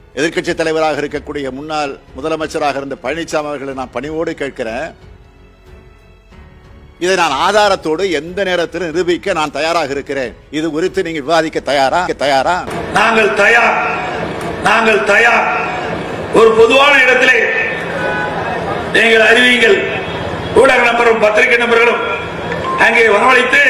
எதிர்க்கட்சி தலைவராக இருக்கக்கூடிய முன்னாள் முதலமைச்சராக இருந்த பழனிசாமி அவர்களை நான் பணிவோடு கேட்கிறேன் இதை நான் ஆதாரத்தோடு எந்த நேரத்திலும் நிரூபிக்க நான் தயாராக இருக்கிறேன் இது குறித்து நீங்க விவாதிக்க தயாரா தயாரா நாங்கள் தயார் நாங்கள் தயார் ஒரு பொதுவான இடத்திலே நீங்கள் அறிவியுங்கள் ஊடக நம்பரும் பத்திரிகை நம்பர்களும் அங்கே வரவழைத்து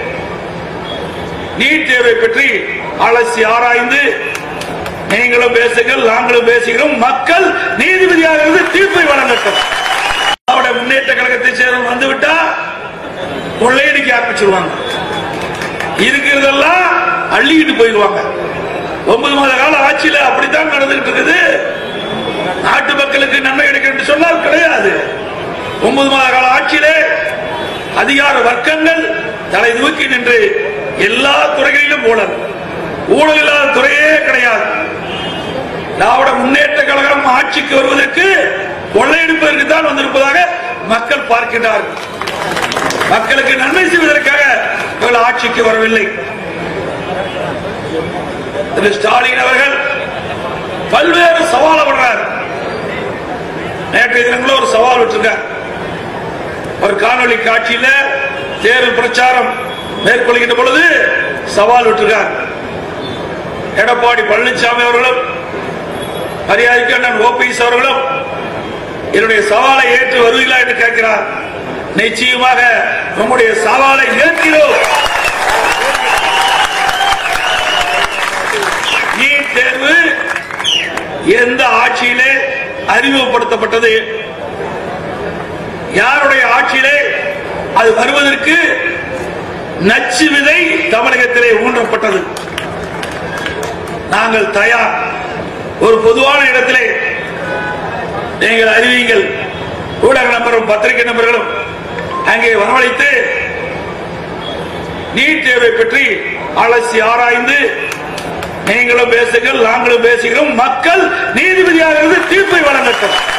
நீட் தேர்வை பற்றி அலசி ஆராய்ந்து நீங்களும் பேசுங்கள் நாங்களும் பேசுகிறோம் மக்கள் நீதிபதியாக இருந்து தீர்ப்பை வழங்கட்டும் அவருடைய முன்னேற்ற கழகத்தை சேர்ந்து வந்துவிட்டா கொள்ளையடிக்க ஆரம்பிச்சிருவாங்க இருக்கிறதெல்லாம் அள்ளிக்கிட்டு போயிடுவாங்க ஒன்பது மாத கால ஆட்சியில அப்படித்தான் நடந்துகிட்டு இருக்குது நாட்டு மக்களுக்கு நன்மை கிடைக்கும் என்று சொன்னால் கிடையாது ஒன்பது மாத கால ஆட்சியிலே அதிகார வர்க்கங்கள் தலை தூக்கி நின்று எல்லா துறைகளிலும் ஊழல் ஊழல் இல்லாத துறையே கிடையாது திராவிட முன்னேற்ற கழகம் ஆட்சிக்கு வருவதற்கு கொள்ளையடிப்பதற்கு தான் வந்திருப்பதாக மக்கள் பார்க்கின்றார்கள் மக்களுக்கு நன்மை செய்வதற்காக இவர்கள் ஆட்சிக்கு வரவில்லை திரு ஸ்டாலின் அவர்கள் பல்வேறு சவால் விடுறார் நேற்றைய தினங்களும் ஒரு சவால் விட்டிருக்கார் ஒரு காணொளி காட்சியில தேர்தல் பிரச்சாரம் மேற்கொள்கின்ற பொழுது சவால் விட்டிருக்கார் எடப்பாடி பழனிசாமி அவர்களும் மரியாதைக்கு அண்ணன் ஓபிஎஸ் அவர்களும் என்னுடைய சவாலை ஏற்று வருவீங்களா என்று கேட்கிறார் நிச்சயமாக உங்களுடைய சவாலை ஏற்கிறோம் நீட் தேர்வு எந்த ஆட்சியிலே அறிமுகப்படுத்தப்பட்டது யாருடைய ஆட்சியிலே அது வருவதற்கு நச்சு விதை தமிழகத்திலே ஊன்றப்பட்டது நாங்கள் தயார் ஒரு பொதுவான இடத்திலே நீங்கள் அறிவியுங்கள் ஊடக நம்பரும் பத்திரிகை நம்பர்களும் அங்கே வரவழைத்து நீட் தேர்வை பற்றி அலசி ஆராய்ந்து நீங்களும் பேசுங்கள் நாங்களும் பேசுகிறோம் மக்கள் நீதிபதியாக இருந்து தீர்ப்பை வழங்கட்டும்